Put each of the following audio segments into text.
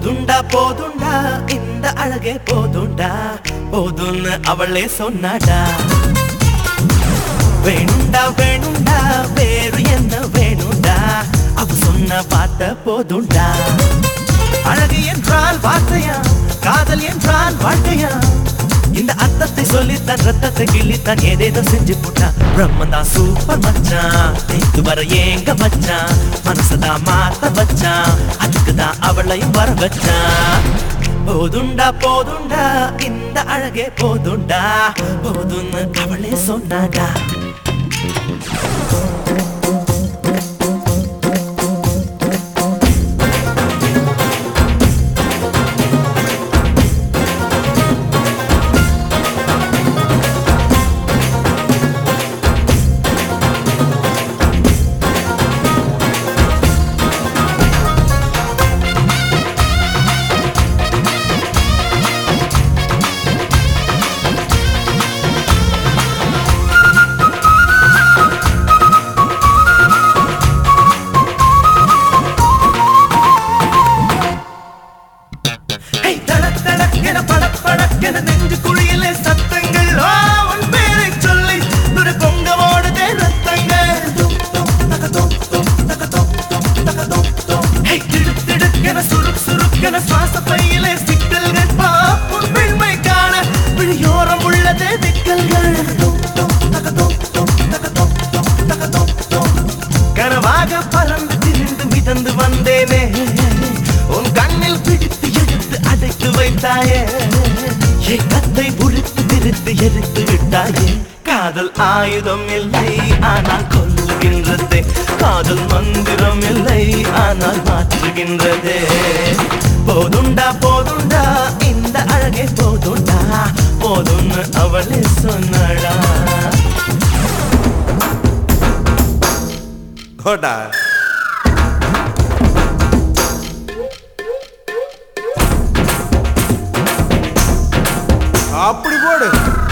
போதுண்டா போதுண்டா இந்த அழகே போதுண்டா போதும்னு அவளே சொன்னாடா வேணுண்டா வேணுண்டா வேறு என்ன வேணுண்டா அவ சொன்ன பார்த்த போதுண்டா அழகு என்றால் வார்த்தையா காதல் என்றால் வாழ்க்கையா இந்த அர்த்தத்தை சொல்லி தன் ரத்தத்தை கிள்ளித்தான் ஏதேதோ செஞ்சு போட்டான் பிரம்மந்தான் சூப்பர் மச்சான் நேத்து வர ஏங்க மச்சான் மனசதான் மாத்த வச்சான் அதுக்குதான் அவளையும் வர வச்சான் போதுண்டா போதுண்டா இந்த அழகே போதுண்டா போதும்னு அவளே சொன்னாடா ஹே, தடக் தடக்கென படக் படக்கென நெஞ்சு குழியிலே சத்தங்கள் ஆ, உன் பேரைச் சொல்லி துடி பொங்க ஓடுதே ரத்தங்கள். தும், தும், தக, தும், தும், தக, தும், தும், தக, தும், தும். ஹே, திடுக் திடுக்கென சுருக் சுருக்கென சுவாச பையிலே சிக்கல்கள் பா, உன் பெண்மை காண விழியோரம் உள்ளதே திக்கல்கள். தும், தும், தக, தும், தும், தக, தும், தும், தக, தும், தும். கனவாக பறந்து திரிந்து மிதந்து வந்தேனே உன் கண்ணில் பிடித்து எடுத்து அடைத்து வைத்தாயே என் கத்தை புடித்து பிரித்து எடுத்து விட்டாயே காதல் ஆயுதம் இல்லை ஆனால் கொல்லுகின்றதே காதல் மந்திரம் இல்லை ஆனால் மாற்றுகின்றதே போதுண்டா போதுண்டா இந்த அழகே போதுண்டா போதும்னு அவளே சொன்னடா போடா அப்படி போடு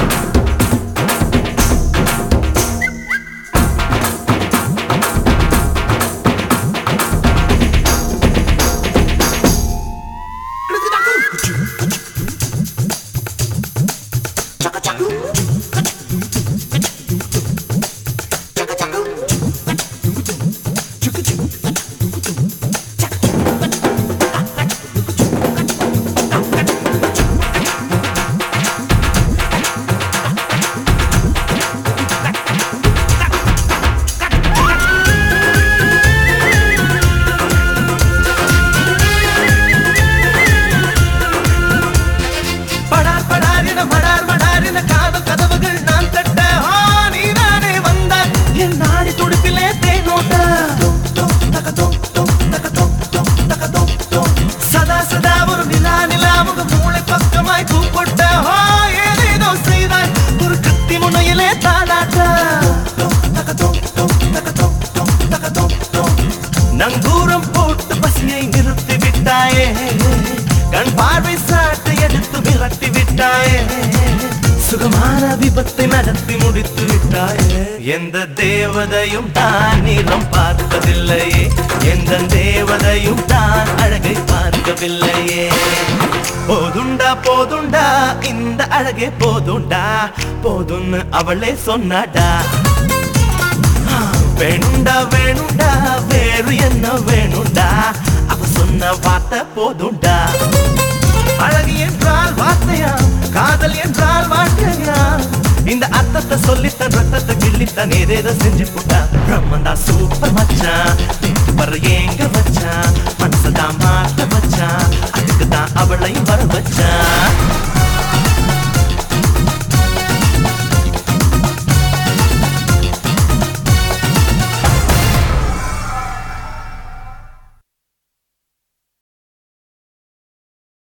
படார் படார் என மடார் மடார் என காதல் கதவுகள் நான் தட்ட ஆ, நீதானே வந்தாய் என் நாடி துடிப்பிலே தேனோட்ட சதா சதா ஒரு நிலா நிலா முக மூளை பக்கமாய் கூப்பிட்ட ஆ, ஏதேதோ செய்தாய் ஒரு கத்தி முனையிலே தாளாட்ட நங்கூரம் போட்டு பசியை நிறுத்தி விட்டாயே கண் பார்வை சாட்டை எடுத்து மிரட்டி விட்டாயே சுகமான விபத்தை நடத்தி முடித்து விட்டாயே எந்த தேவதையும் தான் நீளம் பார்ப்பதில்லையே எந்த தேவதையும் தான் அழகை பார்க்கவில்லையே போதுண்டா போதுண்டா இந்த அழகே போதுண்டா போதும்னு அவளே சொன்னாடா வேணுண்டா வேணுண்டா வேறு என்ன வேணுண்டா அவ சொன்ன வார்த்தை போதுண்டா அழகு என்றால் வார்த்தையா காதல் என்றால் வாழ்க்கையா இந்த அர்த்தத்தை சொல்லித்தன் ரத்தத்தை கிள்ளித்தான் ஏதேதோ செஞ்சு போட்டா பிரம்மந்தா சூப்பர் மச்சான் நேத்து வர ஏங்க வச்சான் மனசதான் மாத்த